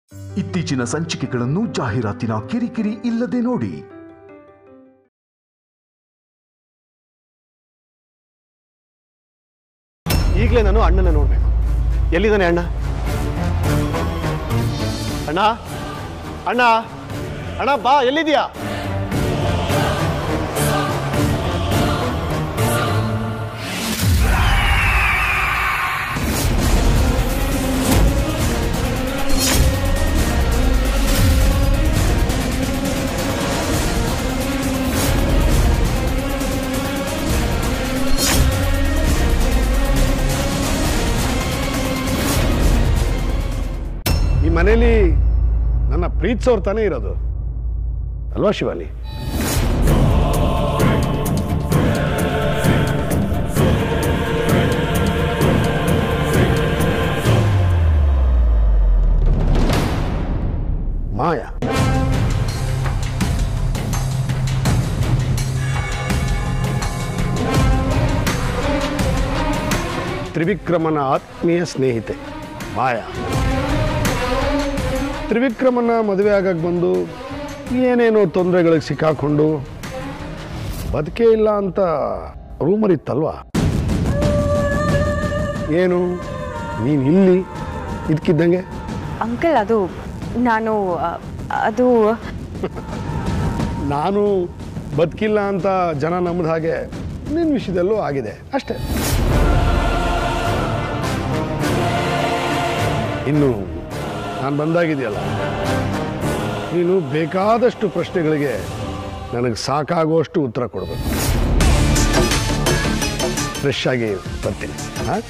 ಇತ್ತೀಚಿನ ಸಂಚಿಕೆಗಳನ್ನು ಜಾಹೀರಾತಿನ ಕಿರಿಕಿರಿ ಇಲ್ಲದೆ ನೋಡಿ ಈಗಲೇ ನಾನು ಅಣ್ಣನ ನೋಡಬೇಕು ಎಲ್ಲಿದ್ದಾನೆ ಅಣ್ಣ ಅಣ್ಣ ಅಣ್ಣ ಅಣ್ಣ ಬಾ ಎಲ್ಲಿದ್ಯಾ ಈ ಮನೇಲಿ ನನ್ನ ಪ್ರೀತಿಸೋರು ತಾನೇ ಇರೋದು ಅಲ್ವಾ ಶಿವಾನಿ ಮಾಯಾ ತ್ರಿವಿಕ್ರಮನ ಆತ್ಮೀಯ ಸ್ನೇಹಿತೆ ಮಾಯಾ ತ್ರಿವಿಕ್ರಮನ ಮದುವೆ ಆಗಕ್ಕೆ ಬಂದು ಏನೇನೋ ತೊಂದರೆಗಳಿಗೆ ಸಿಕ್ಕಾಕೊಂಡು ಬದುಕೇ ಇಲ್ಲ ಅಂತ ರೂಮರ್ ಇತ್ತಲ್ವಾ ಏನು ನೀನು ಇಲ್ಲಿ ಇದಕ್ಕಿದ್ದಂಗೆ ಅಂಕಲ್ ಅದು ನಾನು ಅ, ಅದು ನಾನು ಬದುಕಿಲ್ಲ ಅಂತ ಜನ ನಂಬದ ಹಾಗೆ ನಿನ್ನ ವಿಷಯದಲ್ಲೂ ಆಗಿದೆ ಅಷ್ಟೇ ಇನ್ನು ನಾನು ಬಂದಾಗಿದೆಯಲ್ಲ ನೀನು ಬೇಕಾದಷ್ಟು ಪ್ರಶ್ನೆಗಳಿಗೆ ನನಗೆ ಸಾಕಾಗುವಷ್ಟು ಉತ್ತರ ಕೊಡಬೇಕು ಫ್ರೆಶ್ ಆಗಿ ಬರ್ತೀನಿ ಹಾಂ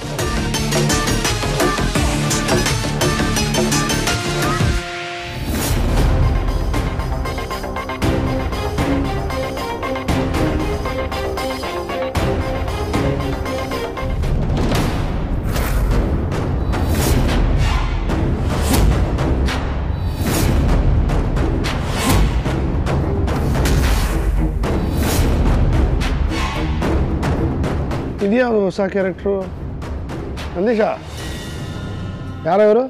ಇದ್ಯಾವುದು ಹೊಸ ಕ್ಯಾರೆಕ್ಟ್ರು ನಂದೀಶ ಯಾರೋ ಇವರು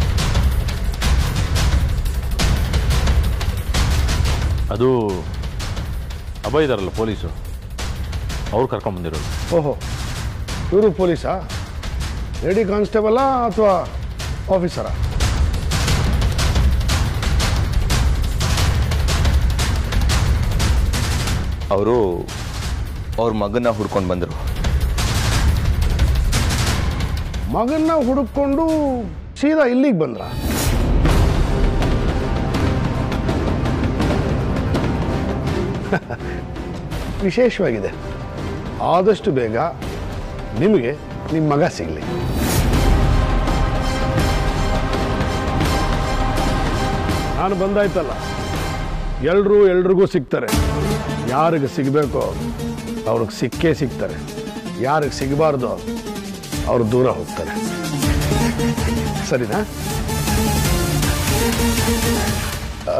ಅದು ಅಭಯ್ ಇದಾರಲ್ಲ ಪೊಲೀಸು ಅವ್ರು ಕರ್ಕೊಂಬಂದಿರೋದು ಓಹೋ ಇವರು ಪೊಲೀಸಾ ಲೇಡಿ ಕಾನ್ಸ್ಟೇಬಲಾ ಅಥವಾ ಆಫೀಸರಾ ಅವರು ಅವ್ರ ಮಗನ ಹುಡ್ಕೊಂಡು ಬಂದರು ಮಗನ್ನ ಹುಡುಕೊಂಡು ಸೀದಾ ಇಲ್ಲಿಗೆ ಬಂದ್ರ ವಿಶೇಷವಾಗಿದೆ ಆದಷ್ಟು ಬೇಗ ನಿಮಗೆ ನಿಮ್ಮ ಮಗ ಸಿಗಲಿ ನಾನು ಬಂದಾಯ್ತಲ್ಲ ಎಲ್ರೂ ಎಲ್ರಿಗೂ ಸಿಗ್ತಾರೆ ಯಾರಿಗೆ ಸಿಗಬೇಕೋ ಅವ್ರಿಗೆ ಸಿಕ್ಕೇ ಸಿಗ್ತಾರೆ ಯಾರಿಗೆ ಸಿಗಬಾರ್ದೋ ಅವ್ರು ದೂರ ಹೋಗ್ತಾರೆ ಸರಿನಾ ಆ,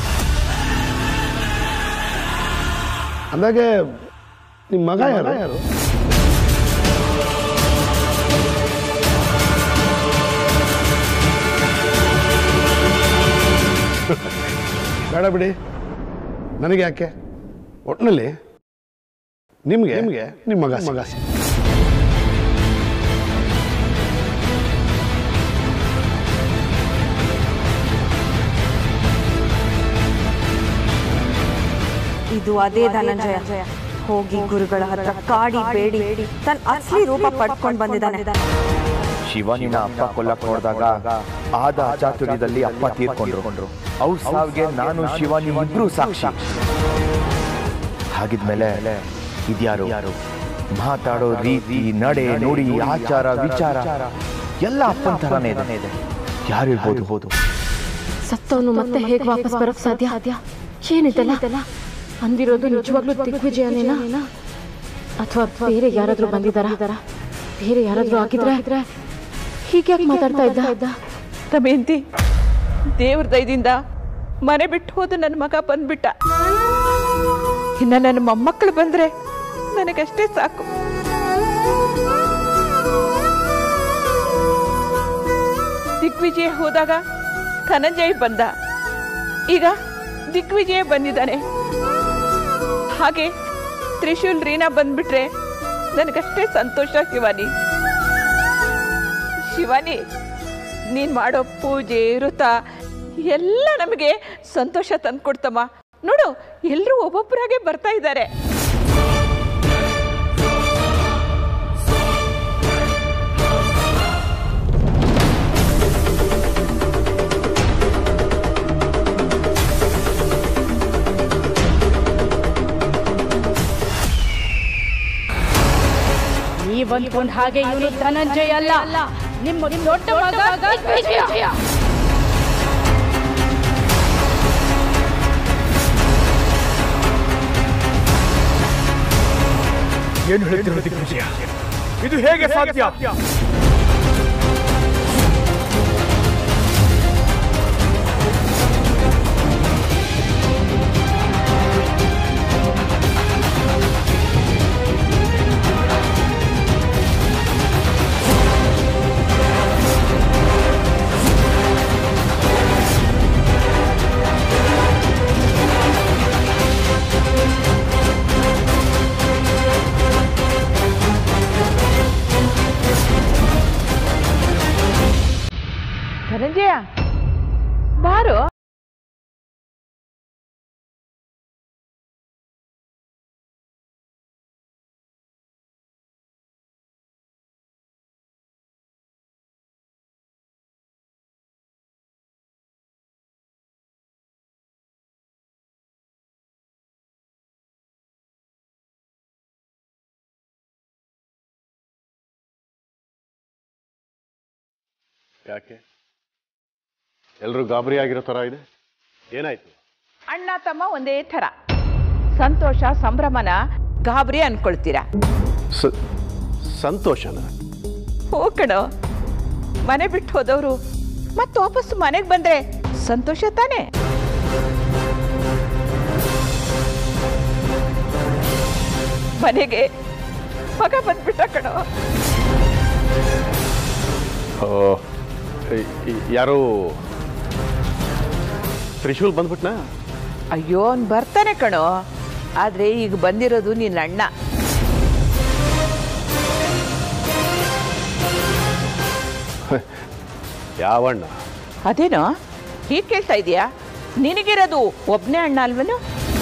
ಅಂದಾಗೆ ನಿಮ್ಮ ಮಗ ಯಾರು ಯಾರು ಬೇಡ ಬಿಡಿ ನನಗೆ ಯಾಕೆ ಒಟ್ಟಿನಲ್ಲಿ ನಿಮಗೆ ನಿಮಗೆ ನಿಮ್ಮ ಮಗ ಮಗ ಸಿಗ್ಲಿ. ಇದು ಅದೇ ಧನಂಜಯ ಹೋಗಿ ಗುರುಗಳ ಹತ್ರ ಕಾಡಿ ಬೇಡಿ ತನ್ನ ಅಸಲಿ ರೂಪ ಪಡ್ಕೊಂಡು ಬಂದಿದ್ದಾನೆ ಶಿವನಿನ ಅಪ್ಪ ಕೊಲ್ಲಕ್ ನೋಡಿದಾಗ ಆದ ಅಚಾತುರ್ಯದಲ್ಲಿ ಅಪ್ಪ ತೀರ್ಕೊಂಡ್ರು ಅವ್ರ ಸಾವಿಗೆ ನಾನು ಶಿವಾನಿ ಇಬ್ರು ಸಾಕ್ಷಿ ಹಾಗಿದ್ಮೇಲೆ ಇದ್ಯಾರು ಮಾತಾಡೋ ರೀತಿ ನಡೆ ನುಡಿ ಆಚಾರ ವಿಚಾರ ಎಲ್ಲ ಅಪ್ಪನ ಥರನೇ ಇದೆ ಯಾರು ಇರ್ಬೋದು ಸತ್ತವನು ಮತ್ತೆ ಹೇಗೆ ವಾಪಸ್ ಬರೋಕ್ ಸಾಧ್ಯ ಏನಿದೆಲ್ಲ ಅಂದಿರೋದು ನಿಜವಾಗ್ಲೂ ದಿಗ್ವಿಜಯನೇನಾ ಅಥವಾ ಬೇರೆ ಯಾರಾದ್ರೂ ಬಂದಿದಾರ ಬೇರೆ ಯಾರಾದ್ರೂ ಆಗಿದ್ರೆ ಹೀಗ್ಯಾಕೆ ಮಾತಾಡ್ತಾ ಇದ್ದ ದಮಯಂತಿ ದೇವ್ರ ದಯದಿಂದ ಮನೆ ಬಿಟ್ಟು ಹೋದ ನನ್ನ ಮಗ ಬಂದ್ಬಿಟ್ಟ ಇನ್ನ ನನ್ನ ಮೊಮ್ಮಕ್ಕಳು ಬಂದ್ರೆ ನನಗಷ್ಟೇ ಸಾಕು ದಿಗ್ವಿಜಯ ಹೋದಾಗ ಧನಂಜಯ್ ಬಂದ ಈಗ ದಿಗ್ವಿಜಯ ಬಂದಿದ್ದಾನೆ ಹಾಗೆ ತ್ರಿಶೂಲ್ ರೀನಾ ಬಂದ್ಬಿಟ್ರೆ ನನಗಷ್ಟೇ ಸಂತೋಷ ಶಿವಾನಿ ಶಿವಾನಿ ನೀನ್ ಮಾಡೋ ಪೂಜೆ ವೃತ ಎಲ್ಲ ನಮಗೆ ಸಂತೋಷ ತಂದ್ಕೊಡ್ತಮ್ಮ ನೋಡು ಎಲ್ಲರೂ ಒಬ್ಬೊಬ್ಬರಾಗೆ ಬರ್ತಾ ಇದ್ದಾರೆ ನೀವ್ ಅಂದ್ಕೊಂಡ್ ಹಾಗೆ ಇವನು ಧನಂಜಯ ಅಲ್ಲ ನಿಮ್ಮ ದೊಡ್ಡ ಮಗ ದಿಗ್ವಿಜಯ. ಏನು ಹೇಳ್ತಿರೋ ದಿಗ್ವಿಜಯ ಇದು ಹೇಗೆ ಸಾಧ್ಯ ಧನಂಜಯ ಬಾರು ಯಾಕೆ ಎಲ್ಲರೂ ಗಾಬರಿ ಆಗಿರೋ ಥರ ಇದೆ ಏನಾಯ್ತು ಅಣ್ಣ ತಮ್ಮ ಒಂದೇ ಥರ ಸಂತೋಷ ಸಂಭ್ರಮನ ಗಾಬರಿ ಅನ್ಕೊಳ್ತೀರಾ ಸ ಸಂತೋಷನ ಹೋ ಕಣೋ ಮನೆ ಬಿಟ್ಟು ಹೋದವರು ಮತ್ತೆ ವಾಪಸ್ ಮನೆಗೆ ಬಂದ್ರೆ ಸಂತೋಷ ತಾನೇ ಮನೆಗೆ ಮಗ ಬಂದ್ಬಿಟ್ಟ ಕಣೋ ಓ, ಈ- ಈ- ಯಾರೋ ತ್ರಿಶೂಲ್ ಬಂದ್ಬಿಟ್ನಾ ಅಯ್ಯೋ ಅವ್ನು ಬರ್ತಾನೆ ಕಣೋ ಆದ್ರೆ ಈಗ ಬಂದಿರೋದು ನಿನ್ನ ಅಣ್ಣ ಯಾವಣ್ಣ ಅದೇನೋ ಹೀಗೆ ಕೇಳ್ತಾ ಇದೀಯಾ ನಿನಗಿರೋದು ಒಬ್ನೇ ಅಣ್ಣ ಅಲ್ವನು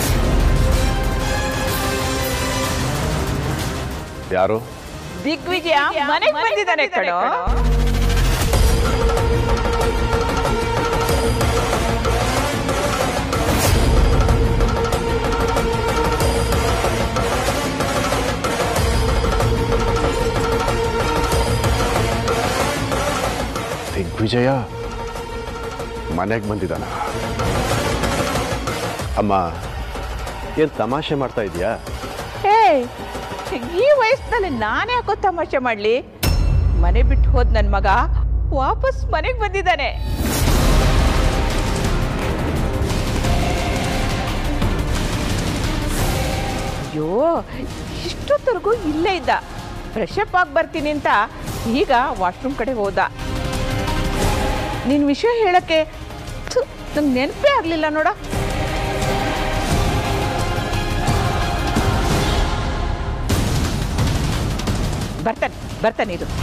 ಯಾರು ದಿಗ್ವಿಜಯ ಮನೆಗೆ ಬಂದಿದ್ದಾನೆ ಕಣೋ ದಿಗ್ವಿಜಯ ಮನೆಗೆ ಬಂದಿದ್ದಾನ ಅಮ್ಮ ಏನು ತಮಾಷೆ ಮಾಡ್ತಾ ಇದೀಯಾ ಹೇ ಈ ವಯಸ್ಸಿನಲ್ಲಿ ನಾನೇ ಯಾಕೋ ತಮಾಷೆ ಮಾಡ್ಲಿ ಮನೆ ಬಿಟ್ಟು ಹೋದ್ ನನ್ನ ಮಗ ವಾಪಸ್ ಮನೆಗೆ ಬಂದಿದ್ದಾನೆ ಅಯ್ಯೋ ಇಷ್ಟೊತ್ತರೆಗೂ ಇಲ್ಲೇ ಇದ್ದ ಫ್ರೆಶ್ ಅಪ್ ಆಗಿ ಬರ್ತೀನಿ ಅಂತ ಈಗ ವಾಶ್ರೂಮ್ ಕಡೆ ಹೋದ ನಿನ್ನ ವಿಷಯ ಹೇಳಕ್ಕೆ ನಂಗೆ ನೆನಪೇ ಆಗಲಿಲ್ಲ ನೋಡ ಬರ್ತಾನೆ ಬರ್ತಾನೆ ಇದು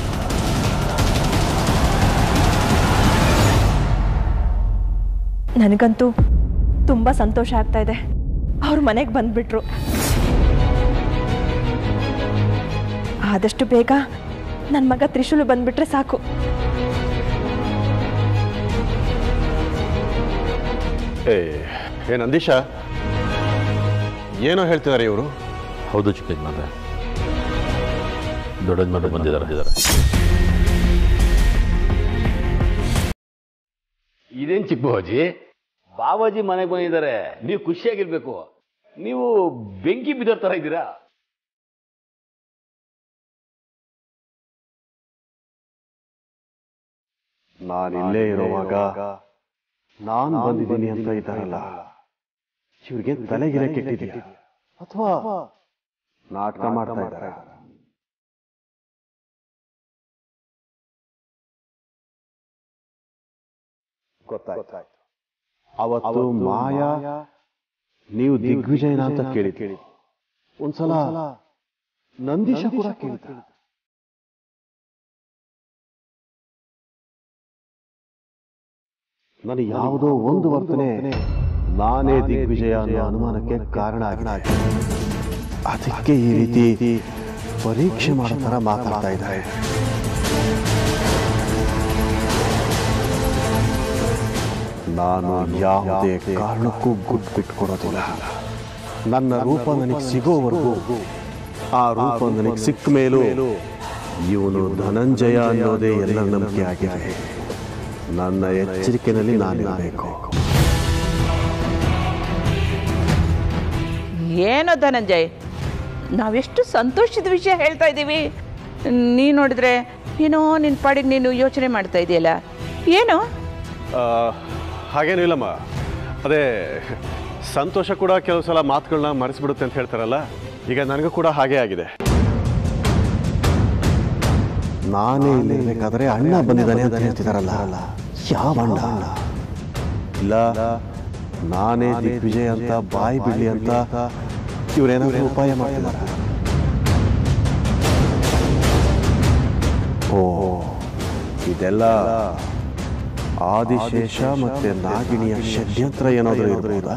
ನನಗಂತೂ ತುಂಬ ಸಂತೋಷ ಆಗ್ತಾ ಇದೆ ಅವ್ರು ಮನೆಗೆ ಬಂದ್ಬಿಟ್ರು ಆದಷ್ಟು ಬೇಗ ನನ್ನ ಮಗ ತ್ರಿಶೂಲು ಬಂದ್ಬಿಟ್ರೆ ಸಾಕು ಏ ಏನು ಅಂದೀಶ ಏನೋ ಹೇಳ್ತಿದ್ದಾರೆ ಇವರು ಹೌದು ಚಿಕ್ಕ ಯಜಮಾನ್ರೆ ದೊಡ್ಡ ಯಜಮಾನ್ರು ಬಂದಿದ್ದಾರೆ ಇದೇನ್ ಚಿಕ್ಕ ಬಾವಾಜಿ ಬಾವಾಜಿ ಮನೆಗೆ ಬಂದಿದ್ದಾರೆ ನೀವು ಖುಷಿಯಾಗಿರ್ಬೇಕು ನೀವು ಬೆಂಕಿ ಬಿದ್ದೋರ್ ತರ ಇದ್ದೀರಾ ನಾನು ಇಲ್ಲೇ ಇರುವಾಗ ನಾನು ಬಂದಿದ್ದೀನಿ ಅಂತ ಇದ್ದಾರಲ್ಲ ಇವ್ರಿಗೆ ತಲೆಗಿಲೆ ಕೆಟ್ಟಿದೆಯಾ ಅಥವಾ ನಾಟಕ ಮಾಡ್ತಾ ಇದ್ದಾರೆ ಗೊತ್ತಾಯ್ತು ಅವತ್ತು ಮಾಯಾ ನೀವು ದಿಗ್ವಿಜಯನ ಅಂತ ಕೇಳಿ ಕೇಳಿ ಒಂದ್ಸಲ ನಂದೀಶ ಕೂಡ ಕೇಳಿದ ನನಗೆ ಯಾವುದೋ ಒಂದು ವರ್ತನೆ ನಾನೇ ದಿಗ್ವಿಜಯ ಅನ್ನೋ ಅನುಮಾನಕ್ಕೆ ಕಾರಣ ಆಗಿದೆ ಅದಕ್ಕೆ ಈ ರೀತಿ ಪರೀಕ್ಷೆ ಮಾಡೋ ಥರ ಮಾತಾಡ್ತಾ ಇದ್ದಾರೆ ನಾನು ಯಾವುದೇ ಕಾರಣಕ್ಕೂ ಗುಡ್ ಬಿಟ್ಕೊಡೋದಿಲ್ಲ ನನ್ನ ರೂಪ ನನಗೆ ಸಿಗೋವರೆಗೂ ಆ ರೂಪ ನನಗೆ ಸಿಕ್ಕ ಮೇಲೂ ಇವನು ಧನಂಜಯ ಅನ್ನೋದೇ ಎಲ್ಲ ನಂಬಿಕೆ ಆಗಿದೆ ನನ್ನ ಎಚ್ಚರಿಕೆಯಲ್ಲಿ ನಾನಿರಬೇಕು ಏನೋ ಧನಂಜಯ್ ನಾವೆಷ್ಟು ಸಂತೋಷದ ವಿಷಯ ಹೇಳ್ತಾ ಇದ್ದೀವಿ ನೀ ನೋಡಿದ್ರೆ ಏನೋ ನಿನ್ನ ಪಾಡಿಗೆ ನೀನು ಯೋಚನೆ ಮಾಡ್ತಾ ಇದೆಯಲ್ಲ ಏನು ಆ, ಹಾಗೇನೂ ಇಲ್ಲಮ್ಮ ಅದೇ ಸಂತೋಷ ಕೂಡ ಕೆಲವು ಸಲ ಮಾತುಗಳನ್ನ ಮರೆಸ್ಬಿಡುತ್ತೆ ಅಂತ ಹೇಳ್ತಾರಲ್ಲ ಈಗ ನನಗೂ ಕೂಡ ಹಾಗೆ ಆಗಿದೆ ನಾನೇ ಇಲ್ಲಿ ಇರ್ಬೇಕಾದ್ರೆ ಅಣ್ಣ ಬಂದಿದ್ದಾನೆ ಅಂತ ಹೇಳ್ತಿದಾರಲ್ಲ ಯಾವ ಅಣ್ಣ ಇಲ್ಲ ನಾನೇ ದಿಗ್ವಿಜಯ್ ಅಂತ ಬಾಯಿ ಬಿಡ್ಲಿ ಅಂತ ಇವ್ರೇನಾದ್ರೂ ಉಪಾಯ ಮಾಡ್ತಿದ್ದಾರೆ ಓ ಇದೆಲ್ಲ ಆದಿಶೇಷ ಮತ್ತೆ ನಾಗಿಣಿಯ ಷಡ್ಯಂತ್ರ ಏನಾದರೂ ಇರಬಹುದಾ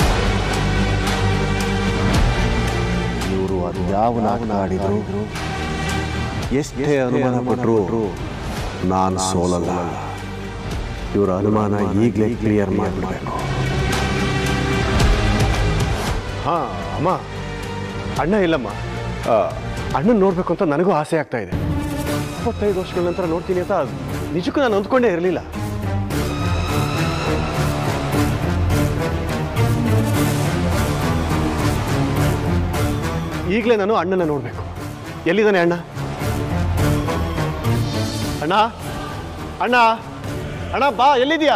ಇವರು ಅದ್ಯಾವ ನಾಟಕ ಆಡಿದ್ರು ಎಷ್ಟೇ ಅನುಮಾನ ಪಟ್ಟರು ನಾನು ಸೋಲಲ್ಲ ಇವರ ಅನುಮಾನ ಈಗಲೇ ಕ್ಲಿಯರ್ ಮಾಡಿಬಿಡ್ಬೇಕು ಹಾ ಅಮ್ಮ ಅಣ್ಣ ಇಲ್ಲಮ್ಮ ಅಣ್ಣನ ನೋಡ್ಬೇಕು ಅಂತ ನನಗೂ ಆಸೆ ಆಗ್ತಾ ಇದೆ ಇಪ್ಪತ್ತೈದು ವರ್ಷಗಳ ನಂತರ ನೋಡ್ತೀನಿ ಅಂತ ನಿಜಕ್ಕೂ ನಾನು ಅಂದ್ಕೊಂಡೇ ಇರಲಿಲ್ಲ ಈಗಲೇ ನಾನು ಅಣ್ಣನ ನೋಡಬೇಕು ಎಲ್ಲಿದ್ದಾನೆ ಅಣ್ಣ ಅಣ್ಣ ಅಣ್ಣ ಅಣ್ಣ ಬಾ ಎಲ್ಲಿದ್ಯಾ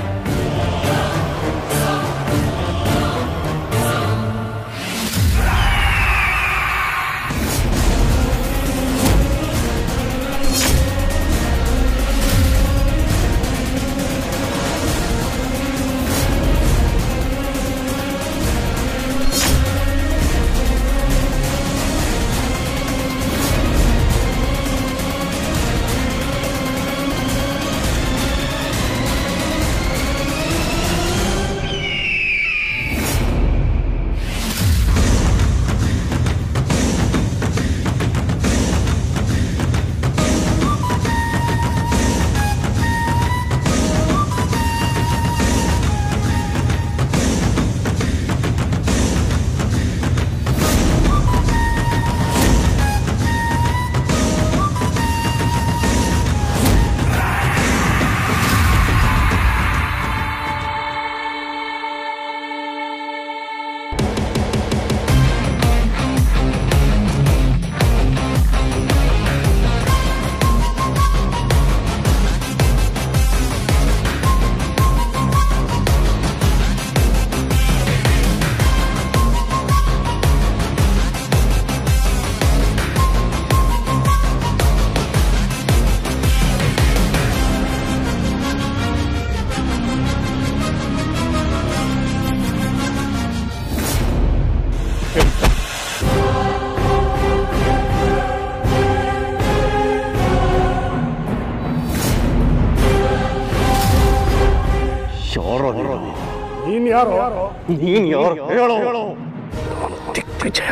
ಯಾರೋ ನೀನ್ ಯಾರು ನೀನ್ ಯಾರು ಹೇಳೋ ದಿಗ್ವಿಜಯ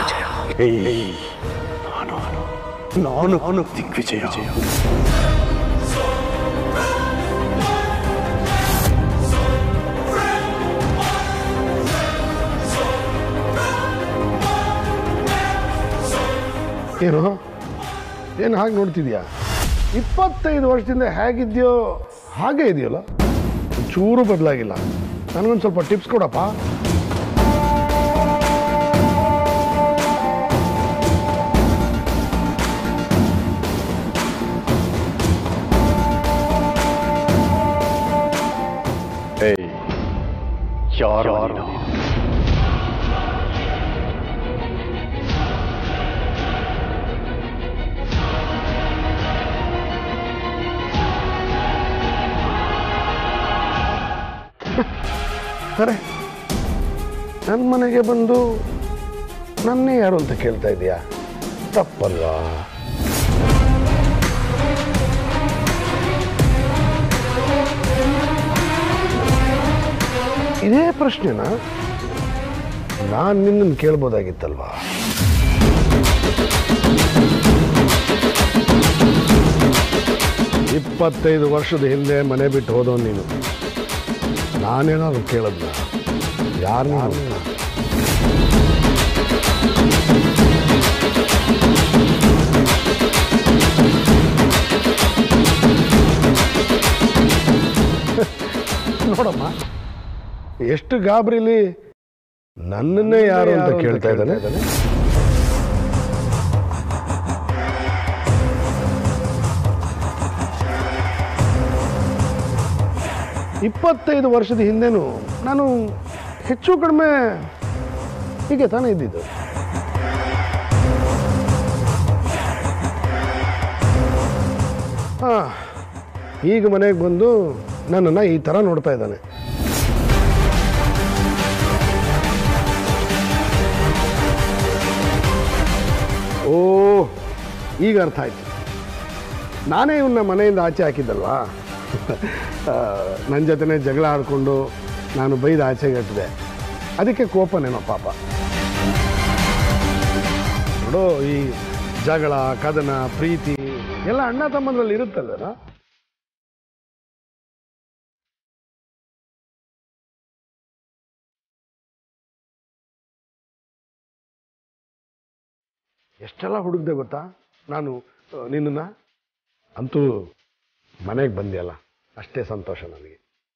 ನಾನು ನಾನು ನಾನು ದಿಗ್ವಿಜಯ ಏನು ಏನು ಹಾಗೆ ನೋಡ್ತಿದ್ಯಾ ಇಪ್ಪತ್ತೈದು ವರ್ಷದಿಂದ ಹೇಗಿದ್ಯೋ ಹಾಗೆ ಇದೆಯಲ್ಲ ಚೂರು ಬದಲಾಗಿಲ್ಲ ನನಗೊಂದು ಸ್ವಲ್ಪ ಟಿಪ್ಸ್ ಕೊಡಪ್ಪ ಏಯ್ ಯಾರೋ ನೀನು? ಅರೆ ನನ್ನ ಮನೆಗೆ ಬಂದು ನನ್ನೇ ಯಾರು ಅಂತ ಕೇಳ್ತಾ ಇದೀಯಾ ತಪ್ಪಲ್ವಾ ಇದೇ ಪ್ರಶ್ನೆನ ನಾನು ನಿನ್ನನ್ನು ಕೇಳ್ಬೋದಾಗಿತ್ತಲ್ವಾ ಇಪ್ಪತ್ತೈದು ವರ್ಷದ ಹಿಂದೆ ಮನೆ ಬಿಟ್ಟು ಹೋದವ್ ನೀನು ನಾನೇನಾದ್ರು ಕೇಳದ್ನ ಯಾರನ್ನ ನೋಡಮ್ಮ ಎಷ್ಟು ಗಾಬರಿಲಿ ನನ್ನನ್ನೇ ಯಾರು ಅಂತ ಕೇಳ್ತಾ ಇದ್ದಾನೆ ಇಪ್ಪತ್ತೈದು ವರ್ಷದ ಹಿಂದೆನೂ ನಾನು ಹೆಚ್ಚು ಕಡಿಮೆ ಹೀಗೆ ತಾನೇ ಇದ್ದಿದ್ದು ಹಾಂ ಈಗ ಮನೆಗೆ ಬಂದು ನನ್ನನ್ನು ಈ ಥರ ನೋಡ್ತಾ ಇದ್ದಾನೆ ಓ ಈಗ ಅರ್ಥ ಆಯ್ತು ನಾನೇ ಇವನ್ನ ಮನೆಯಿಂದ ಆಚೆ ಹಾಕಿದ್ದಲ್ವಾ ನನ್ನ ಜೊತೆನೇ ಜಗಳ ಆಡಿಕೊಂಡು ನಾನು ಬೈದು ಆಚೆಗೆ ಹಟ್ಟಿದೆ ಅದಕ್ಕೆ ಕೋಪನೇನೋ ಪಾಪ ನೋಡು ಈ ಜಗಳ ಕದನ ಪ್ರೀತಿ ಎಲ್ಲ ಅಣ್ಣ ತಮ್ಮಂದ್ರಲ್ಲಿ ಇರುತ್ತಲ್ಲ ಎಷ್ಟೆಲ್ಲ ಹುಡುಕ್ದೆ ಗೊತ್ತಾ ನಾನು ನಿನ್ನ ಅಂತೂ ಮನೆಗೆ ಬಂದಿಯಲ್ಲ ಅಷ್ಟೇ ಸಂತೋಷ ನನಗೆ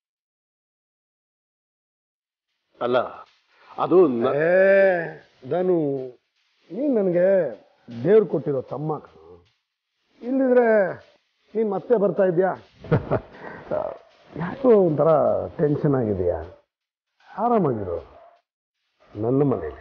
ಅಲ್ಲ ಅದು ಏ ನಾನು ನೀನು ನನಗೆ ದೇವ್ರು ಕೊಟ್ಟಿರೋ ತಮ್ಮ ಕಣೋ. ಇಲ್ಲಿದ್ರೆ ನೀನು ಮತ್ತೆ ಬರ್ತಾ ಇದೆಯಾ ಯಾಕೋ ಒಂಥರ ಟೆನ್ಷನ್ ಆಗಿದೆಯಾ ಆರಾಮಾಗಿರು ನನ್ನ ಮನೇಲಿ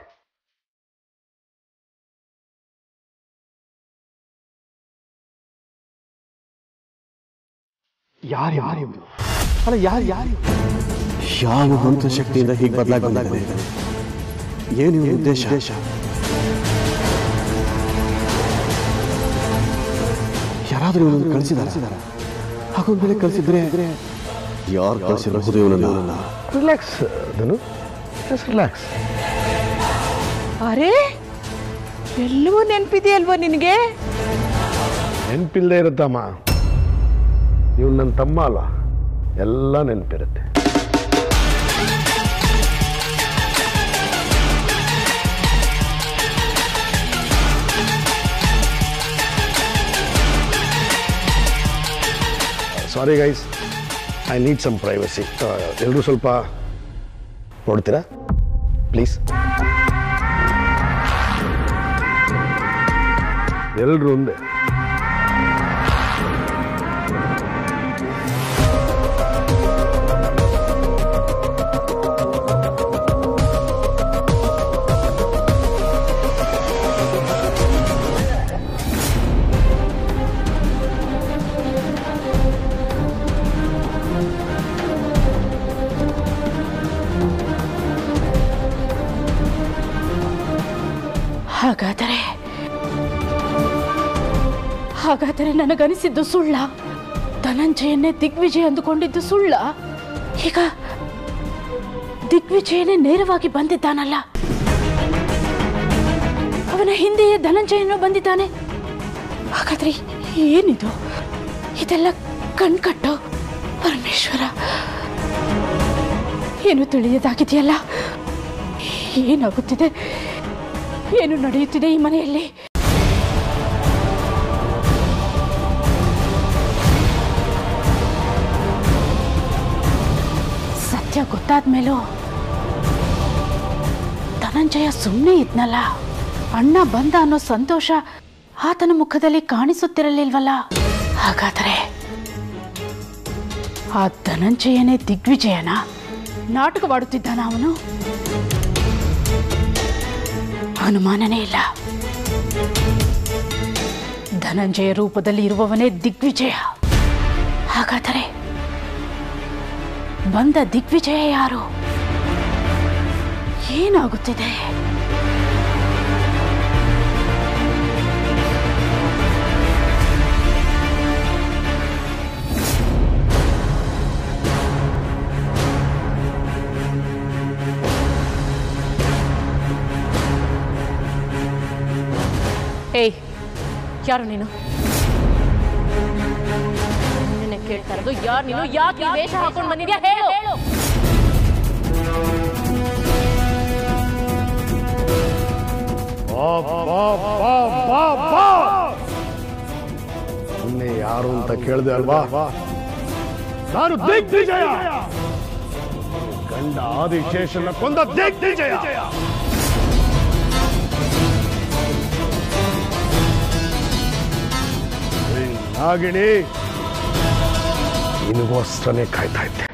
ಯಾರು ಯಾರು ಅಲ್ಲ ಯಾರು ಯಾರು ಯಾವ ಮಂತ್ರ ಶಕ್ತಿಯಿಂದ ಹೀಗೆ ಬದಲಾಗಿ ಬಂದಿದ್ದಾನೆ ಏನು ಇವ್ನ ಉದ್ದೇಶ ಯಾರಾದರೂ ಇವನನ್ನು ಕಳಿಸಿದಾರ ಹಾಗೊಂದ್ ಮೇಲೆ ಕಳಿಸಿದ್ರೆ ಯಾರು ಕಳಿಸಿರಬಹುದು ಇವನನ್ನ ರಿಲ್ಯಾಕ್ಸ್ ಧನು ರಿಲ್ಯಾಕ್ಸ್ ಅರೆ ಎಲ್ಲವೂ ನೆನಪಿದೆಯಲ್ವೋ ನಿನಗೆ ನೆನಪಿಲ್ಲದೆ ಇರುತ್ತಮ್ಮ ಇವ್ನು ನನ್ನ ತಮ್ಮ ಅಲ್ಲ ಎಲ್ಲ ನೆನಪಿರುತ್ತೆ sorry guys I need some privacy ಎಲ್ಲರೂ ಸ್ವಲ್ಪ ನೋಡ್ತೀರಾ ಪ್ಲೀಸ್ ಎಲ್ಲರೂ ಒಂದೇ ಹಾಗಾದರೆ ಹಾಗಾದರೆ ನನಗನಿಸಿದ್ದು ಸುಳ್ಳ ಧನಂಜಯನ್ನೇ ದಿಗ್ವಿಜಯ ಅಂದುಕೊಂಡಿದ್ದು ಸುಳ್ಳ ಈಗ ದಿಗ್ವಿಜಯನೇ ನೇರವಾಗಿ ಬಂದಿದ್ದಾನಲ್ಲ ಅವನ ಹಿಂದೆಯೇ ಧನಂಜಯನು ಬಂದಿದ್ದಾನೆ ಹಾಗಾದ್ರೆ ಏನಿದು ಇದೆಲ್ಲ ಕಣ್ಕಟ್ಟು ಪರಮೇಶ್ವರ ಏನು ತಿಳಿಯದಾಗಿದೆಯಲ್ಲ ಏನಾಗುತ್ತಿದೆ ಏನು ನಡೆಯುತ್ತಿದೆ ಈ ಮನೆಯಲ್ಲಿ ಸತ್ಯ ಗೊತ್ತಾದ ಮೇಲೂ ಧನಂಜಯ ಸುಮ್ಮನೆ ಇದ್ನಲ್ಲ ಅಣ್ಣ ಬಂದ ಅನ್ನೋ ಸಂತೋಷ ಆತನ ಮುಖದಲ್ಲಿ ಕಾಣಿಸುತ್ತಿರಲಿಲ್ವಲ್ಲ ಹಾಗಾದರೆ ಆ ಧನಂಜಯನೇ ದಿಗ್ವಿಜಯನ ನಾಟಕವಾಡುತ್ತಿದ್ದಾನ ಅವನು ಅನುಮಾನನೇ ಇಲ್ಲ ಧನಂಜಯ ರೂಪದಲ್ಲಿ ಇರುವವನೇ ದಿಗ್ವಿಜಯ ಹಾಗಾದರೆ ಬಂದ ದಿಗ್ವಿಜಯ ಯಾರು ಏನಾಗುತ್ತಿದೆ ಏಯ್ ಯಾರು ನೀನು ನಿನ್ನೆ ಕೇಳ್ತಾ ಇರೋದು ಯಾರು ನೀನು ಯಾಕೆ ಈ ವೇಷ ಹಾಕೊಂಡು ಬಂದಿದ್ಯಾ ಹೇಳು ಬಾ ಬಾ ಬಾ ಬಾ ಬಾ ನಿನ್ನೆ ಯಾರು ಅಂತ ಕೇಳಿದೆ ಅಲ್ವಾ ನಾನು ದಿಗ್ವಿಜಯ ಗಂಡ ಆದಿಶೇಷನ ಕೊಂದ ದಿಗ್ವಿಜಯ ಏ ನಾಗಿಣಿ ನಿನಗೋಸ್ಕರನೇ ಕಾಯ್ತಾ ಇದ್ದೆ